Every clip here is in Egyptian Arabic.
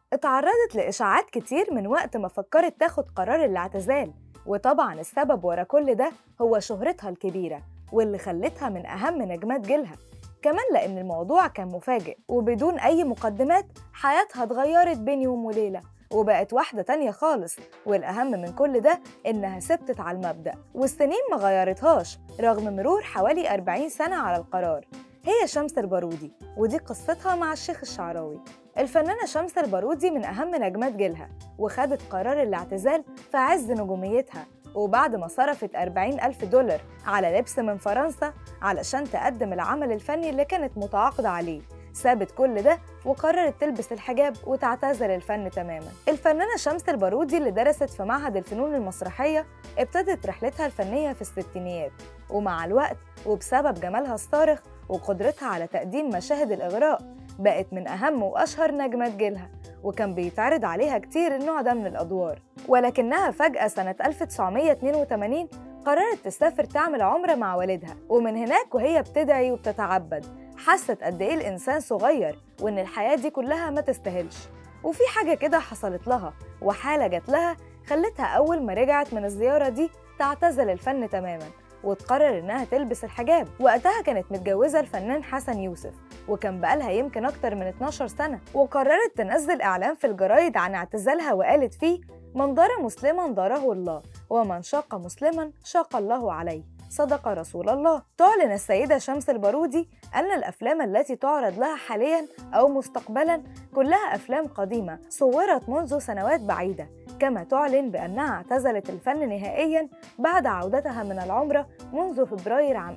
اتعرضت لإشاعات كتير من وقت ما فكرت تاخد قرار الاعتزال وطبعا السبب ورا كل ده هو شهرتها الكبيرة واللي خلتها من أهم نجمات جيلها كمان لأن الموضوع كان مفاجئ وبدون أي مقدمات حياتها اتغيرت بين يوم وليلة وبقت واحدة تانية خالص والأهم من كل ده إنها ثبتت على المبدأ والسنين ما غيرتهاش رغم مرور حوالي 40 سنة على القرار هي شمس البارودي ودي قصتها مع الشيخ الشعراوي الفنانة شمس البارودي من أهم نجمات جيلها وخدت قرار الاعتزال في عز نجوميتها وبعد ما صرفت 40 ألف دولار على لبس من فرنسا علشان تقدم العمل الفني اللي كانت متعاقدة عليه سابت كل ده وقررت تلبس الحجاب وتعتزل الفن تماما الفنانة شمس البارودي اللي درست في معهد الفنون المسرحية ابتدت رحلتها الفنية في الستينيات ومع الوقت وبسبب جمالها الصارخ وقدرتها على تقديم مشاهد الإغراء بقت من أهم وأشهر نجمات جيلها وكان بيتعرض عليها كتير النوع ده من الأدوار ولكنها فجأة سنة 1982 قررت تسافر تعمل عمرة مع والدها ومن هناك وهي بتدعي وبتتعبد حست قد إيه الإنسان صغير وإن الحياة دي كلها ما تستاهلش وفي حاجة كده حصلت لها وحالة جت لها خلتها أول ما رجعت من الزيارة دي تعتزل الفن تماماً وتقرر إنها تلبس الحجاب وقتها كانت متجوزة الفنان حسن يوسف وكان بقالها يمكن أكتر من 12 سنة وقررت تنزل إعلان في الجرايد عن اعتزالها وقالت فيه من دار مسلما داره الله ومن شاق مسلما شاق الله عليه صدق رسول الله تعلن السيدة شمس البارودي أن الأفلام التي تعرض لها حاليا أو مستقبلا كلها أفلام قديمة صورت منذ سنوات بعيدة كما تعلن بأنها اعتزلت الفن نهائيا بعد عودتها من العمرة منذ فبراير عام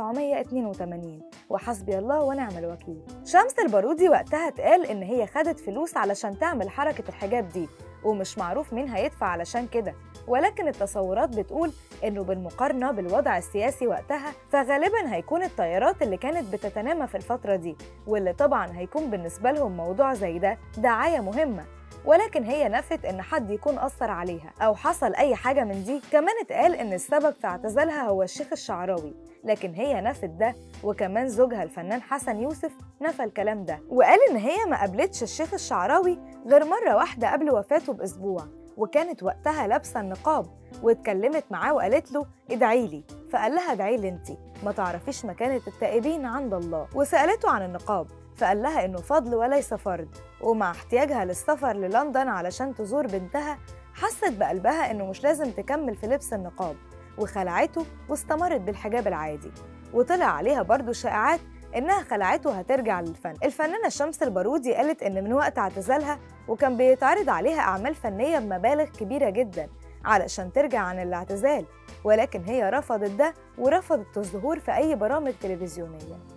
1982 وحسبي الله ونعم الوكيل شمس البارودي وقتها اتقال إن هي خدت فلوس علشان تعمل حركة الحجاب دي ومش معروف مين هيدفع علشان كده ولكن التصورات بتقول انه بالمقارنه بالوضع السياسي وقتها فغالبا هيكون التيارات اللي كانت بتتنامى في الفتره دي واللي طبعا هيكون بالنسبه لهم موضوع زي ده دعايه مهمه ولكن هي نفت ان حد يكون اثر عليها او حصل اي حاجه من دي كمان اتقال ان السبب في اعتزالها هو الشيخ الشعراوي لكن هي نفت ده وكمان زوجها الفنان حسن يوسف نفى الكلام ده وقال ان هي ما قابلتش الشيخ الشعراوي غير مره واحده قبل وفاته باسبوع وكانت وقتها لابسه النقاب واتكلمت معاه وقالت له ادعي لي فقال لها ادعي لي انت ما تعرفيش مكانه التائبين عند الله وسالته عن النقاب فقال لها انه فضل وليس فرض ومع احتياجها للسفر للندن علشان تزور بنتها حست بقلبها انه مش لازم تكمل في لبس النقاب وخلعته واستمرت بالحجاب العادي وطلع عليها برضو شائعات إنها خلعته هترجع للفن الفنانة شمس البارودي قالت إن من وقت اعتزالها وكان بيتعرض عليها أعمال فنية بمبالغ كبيرة جدا علشان ترجع عن الاعتزال ولكن هي رفضت ده ورفضت الظهور في أي برامج تلفزيونية